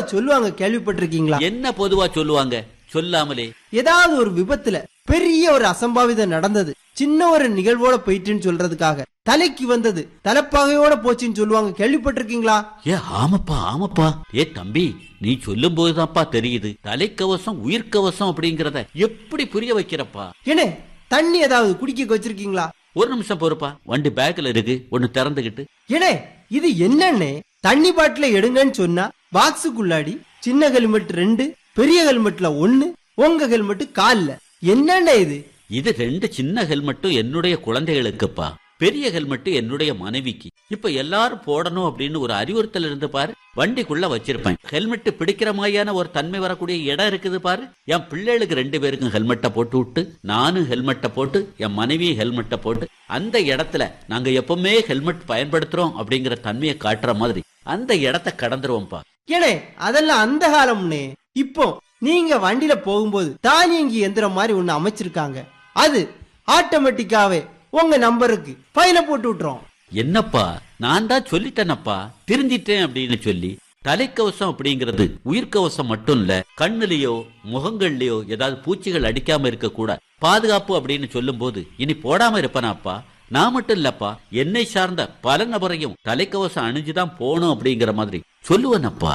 சொல்லுவாங்க கேள்விப்பட்டிருக்கீங்களா என்ன பொதுவா சொல்லுவாங்க சொல்லாமலே ஏதாவது ஒரு விபத்துல பெரிய ஒரு அசம்பாவிதம் நடந்தது சின்ன ஒரு நிகழ்வோட போயிட்டுன்னு சொல்றதுக்காக தலைக்கு வந்தது தலைப்பாகையோட போச்சுன்னு சொல்லுவாங்க கேள்விப்பட்டிருக்கீங்களா ஏ ஆமாப்பா ஆமாப்பா ஏ தம்பி நீ சொல்லும் போதுதான்ப்பா தெரியுது தலைக்கவசம் உயிர்க்கவசம் அப்படிங்கறத எப்படி புரிய வைக்கிறப்பா ஏனே தண்ணி ஏதாவது குடிக்க வச்சிருக்கீங்களா ஒரு நிமிஷம் பொறுப்பா வண்டி பேக்ல இருக்கு ஒன்னு திறந்துகிட்டு ஏனே இது என்னன்னே தண்ணி பாட்டில எடுங்கன்னு சொன்னா பாக்ஸுக்குள்ளாடி சின்ன ஹெல்மெட் ரெண்டு பெரிய ஹெல்மெட்ல ஒண்ணு உங்க ஹெல்மெட் கால்ல என்னண்ணே இது இது ரெண்டு சின்ன ஹெல்மெட்டும் என்னுடைய குழந்தைகளுக்குப்பா பெரிய ஹெல்மெட் என்னுடைய மனைவிக்கு இப்ப எல்லாரும் போடணும் அப்படின்னு ஒரு அறிவுறுத்தல் இருந்து பாரு வண்டிக்குள்ள வச்சிருப்பேன் ஹெல்மெட் பிடிக்கிற மாதிரியான ஒரு தன்மை வரக்கூடிய இடம் இருக்குது பாரு என் பிள்ளைகளுக்கு ரெண்டு பேருக்கும் ஹெல்மெட்டை போட்டு விட்டு நானும் ஹெல்மெட்டை போட்டு என் மனைவியும் ஹெல்மெட்டை போட்டு அந்த இடத்துல நாங்க எப்பவுமே ஹெல்மெட் பயன்படுத்துறோம் அப்படிங்கிற தன்மையை காட்டுற மாதிரி அந்த இடத்த கடந்துருவோம்ப்பா ஏனே அதெல்லாம் அந்த காலம்னே இப்போ நீங்க வண்டியில போகும்போது தானியங்கி எந்திரம் மாதிரி ஒண்ணு அமைச்சிருக்காங்க அது ஆட்டோமேட்டிக்காவே உங்க நம்பருக்கு ஃபைன போட்டு விட்டுரும் என்னப்பா நான் தான் சொல்லிட்டேனப்பா திருந்திட்டேன் அப்படின்னு சொல்லி தலைக்கவசம் அப்படிங்கிறது உயிர்க்கவசம் மட்டும் இல்ல கண்ணுலயோ முகங்கள்லயோ ஏதாவது பூச்சிகள் அடிக்காம இருக்க கூட பாதுகாப்பு அப்படின்னு சொல்லும் போது இனி போடாம இருப்பனாப்பா நான் மட்டும் இல்லப்பா என்னை சார்ந்த பல நபரையும் தலைக்கவசம் அணிஞ்சுதான் போகணும் அப்படிங்கிற மாதிரி சொல்லுவேனப்பா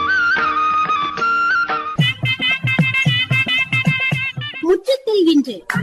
முற்றத்தில் இன்று